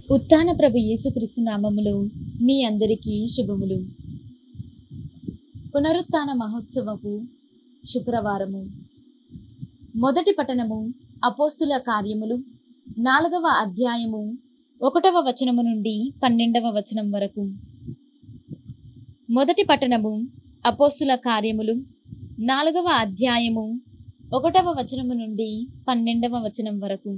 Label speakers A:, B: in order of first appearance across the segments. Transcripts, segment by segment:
A: ఉత్థాన ప్రభు యేసుక్రీస్తు నామములో మీ అందరికీ శుభములు పునరుత్థాన మహోత్సవపు శుక్రవారము మొదటి పట్టణము అపోస్తుల కార్యములు నాలుగవ అధ్యాయము ఒకటవ వచనము నుండి పన్నెండవ వచనం వరకు మొదటి పట్టణము అపోస్తుల కార్యములు నాలుగవ అధ్యాయము ఒకటవ వచనము నుండి పన్నెండవ వచనం వరకు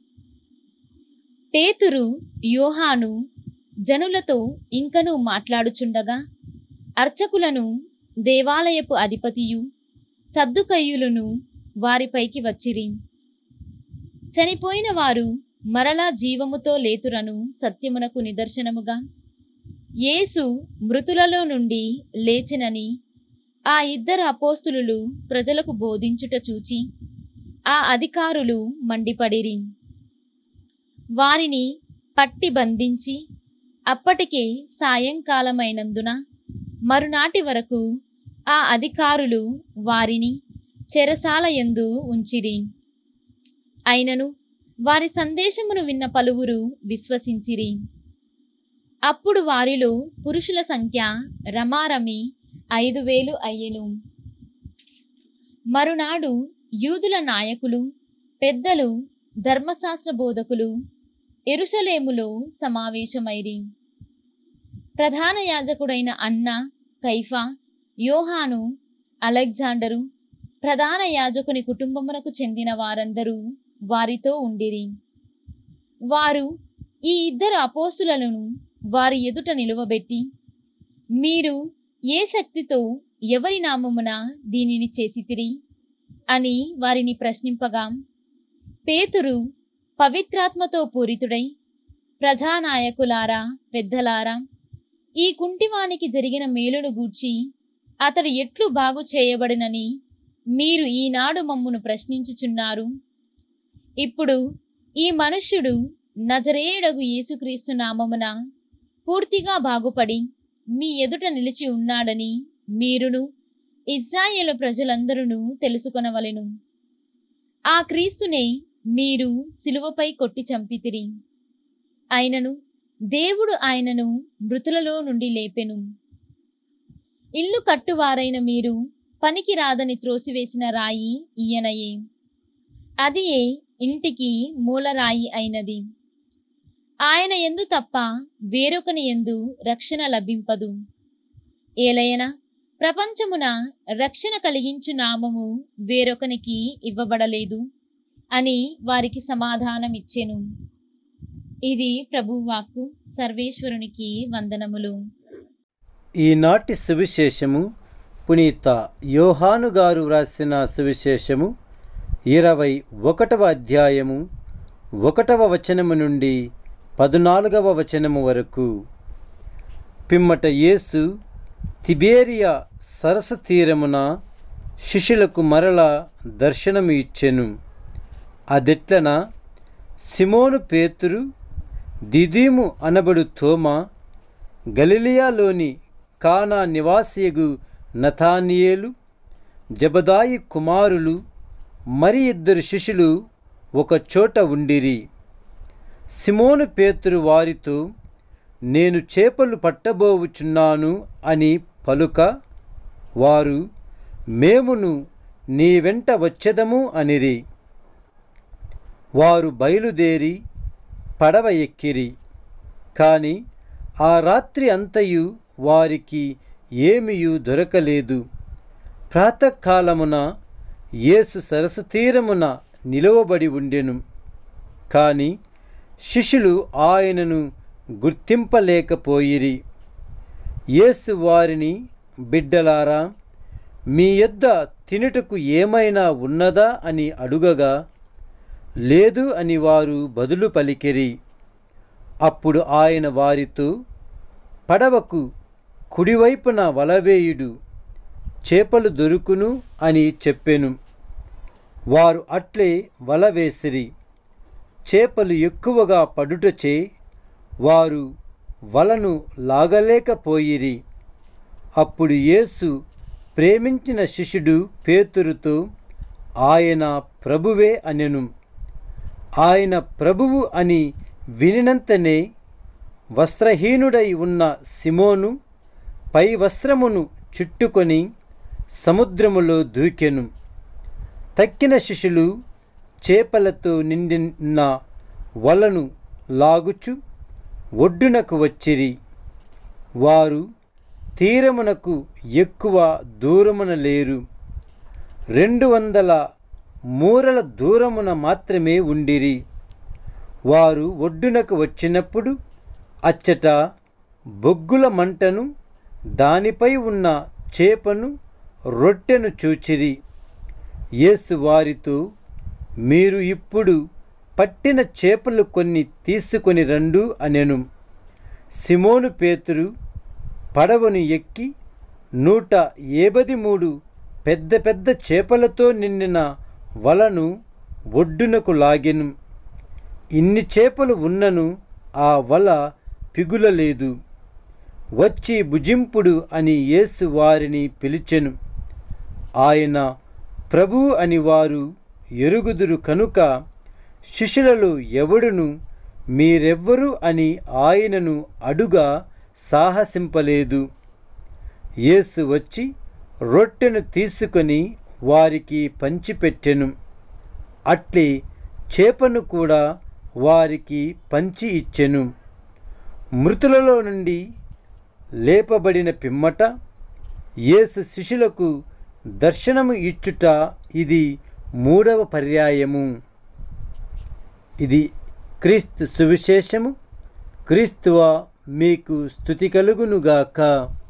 A: పేతురు యోహాను జనులతో ఇంకను మాట్లాడుచుండగా అర్చకులను దేవాలయపు అధిపతియు సద్దుకయ్యులను వారిపైకి వచ్చిరి చనిపోయిన వారు మరలా జీవముతో లేతురను సత్యమునకు నిదర్శనముగా యేసు మృతులలో నుండి లేచినని ఆ ఇద్దరు అపోస్తులు ప్రజలకు బోధించుట చూచి ఆ అధికారులు మండిపడిరి వారిని పట్టి బంధించి అప్పటికే సాయంకాలమైనందున మరునాటి వరకు ఆ అధికారులు వారిని చెరసాల యందు ఉంచిరి అయినను వారి సందేశమును విన్న పలువురు విశ్వసించిరి అప్పుడు వారిలో పురుషుల సంఖ్య రమారమి ఐదు వేలు అయ్యెను మరునాడు యూదుల నాయకులు పెద్దలు ధర్మశాస్త్ర బోధకులు ఎరుషలేములో సమావేశమైరి ప్రధాన యాజకుడైన అన్న కైఫా యోహాను అలెగ్జాండరు ప్రధాన యాజకుని కుటుంబమునకు చెందిన వారందరూ వారితో ఉండిరి వారు ఈ ఇద్దరు అపోస్తులను వారి ఎదుట నిలువబెట్టి మీరు ఏ శక్తితో ఎవరి నామమున దీనిని చేసితిరి అని వారిని ప్రశ్నింపగా పేతురు పవిత్రాత్మతో పూరితుడై ప్రజానాయకులారా పెద్దలారా ఈ కుంటివానికి జరిగిన మేలును గూర్చి అతడు ఎట్లు బాగు చేయబడినని మీరు ఈనాడు మమ్మును ప్రశ్నించుచున్నారు ఇప్పుడు ఈ మనుష్యుడు నజరేయుడగు యేసుక్రీస్తు నామమున పూర్తిగా బాగుపడి మీ ఎదుట నిలిచి ఉన్నాడని మీరును ఇజ్రాయేలు ప్రజలందరూ తెలుసుకొనవలెను ఆ క్రీస్తునే మీరు సిలువపై కొట్టి చంపితిరి అయినను దేవుడు ఆయనను మృతులలో నుండి లేపెను ఇల్లు కట్టువారైన మీరు పనికి రాదని త్రోసివేసిన రాయి ఈయనయే అదియే ఇంటికి మూలరాయి అయినది ఆయన ఎందు తప్ప వేరొకని ఎందు రక్షణ లభింపదు ఏలయన ప్రపంచమున రక్షణ కలిగించు నామము వేరొకనికి ఇవ్వబడలేదు అని వారికి సమాధానమిచ్చెను ఇది ప్రభువాక్కు సర్వేశ్వరునికి వందనములు
B: ఈనాటి సువిశేషము పునీత యోహాను గారు వ్రాసిన సువిశేషము ఇరవై ఒకటవ అధ్యాయము ఒకటవ వచనము నుండి పదునాలుగవ వచనము వరకు పిమ్మట యేసు తిబేరియా సరస్సు తీరమున శిష్యులకు మరల దర్శనము ఇచ్చెను అదెట్లన సిమోను పేతురు దిదీము అనబడు తోమా గలిలియాలోని కానా నివాసియగు నథానియేలు జబదాయి కుమారులు మరి ఇద్దరు శిష్యులు ఒక చోట ఉండిరి సిమోను పేతురు వారితో నేను చేపలు పట్టబోవుచున్నాను అని పలుక వారు మేమును నీ వెంట వచ్చెదము అనిరి వారు బయలుదేరి పడవ ఎక్కిరి కాని ఆ రాత్రి అంతయు వారికి ఏమియూ దొరకలేదు ప్రాతకాలమున యేసు సరస్సు తీరమున నిలువబడి ఉండెను కాని శిష్యులు ఆయనను గుర్తింపలేకపోయిరి యేసు వారిని బిడ్డలారా మీ యొద్ద తినుటకు ఏమైనా ఉన్నదా అని అడుగగా లేదు అని వారు బదులు పలికిరి అప్పుడు ఆయన వారితో పడవకు కుడివైపున వలవేయుడు చేపలు దొరుకును అని చెప్పెను వారు అట్లే వల వేసిరి చేపలు ఎక్కువగా పడుటచే వారు వలను లాగలేకపోయిరి అప్పుడు యేసు ప్రేమించిన శిష్యుడు పేతురుతో ఆయన ప్రభువే అనెను ఆయన ప్రభువు అని వినినంతనే వస్త్రహీనుడై ఉన్న సిమోను పై వస్త్రమును చుట్టుకొని సముద్రములో దూకెను తక్కిన శిష్యులు చేపలతో నిండిన వలను లాగుచు ఒడ్డునకు వచ్చిరి వారు తీరమునకు ఎక్కువ దూరమున లేరు రెండు వందల మూరల దూరమున మాత్రమే ఉండిరి వారు ఒడ్డునకు వచ్చినప్పుడు అచ్చట బొగ్గుల మంటను దానిపై ఉన్న చేపను రొట్టెను చూచిరి యేసు వారితో మీరు ఇప్పుడు పట్టిన చేపలు కొన్ని తీసుకొని రండు అనెను సిమోను పేతురు పడవను ఎక్కి నూట ఏబది మూడు పెద్ద పెద్ద చేపలతో నిండిన వలను ఒడ్డునకు లాగెను ఇన్ని చేపలు ఉన్నను ఆ వల పిగులలేదు వచ్చి భుజింపుడు అని యేసు వారిని పిలిచెను ఆయన ప్రభు అని వారు ఎరుగుదురు కనుక శిష్యులలో ఎవడును మీరెవ్వరు అని ఆయనను అడుగా సాహసింపలేదు యేసు వచ్చి రొట్టెను తీసుకొని వారికి పంచిపెట్టెను అట్లే చేపను కూడా వారికి పంచి ఇచ్చెను మృతులలో నుండి లేపబడిన పిమ్మట యేసు శిష్యులకు దర్శనము ఇచ్చుట ఇది మూడవ పర్యాయము ఇది క్రీస్తు సువిశేషము క్రీస్తువ మీకు స్థుతి కలుగునుగాక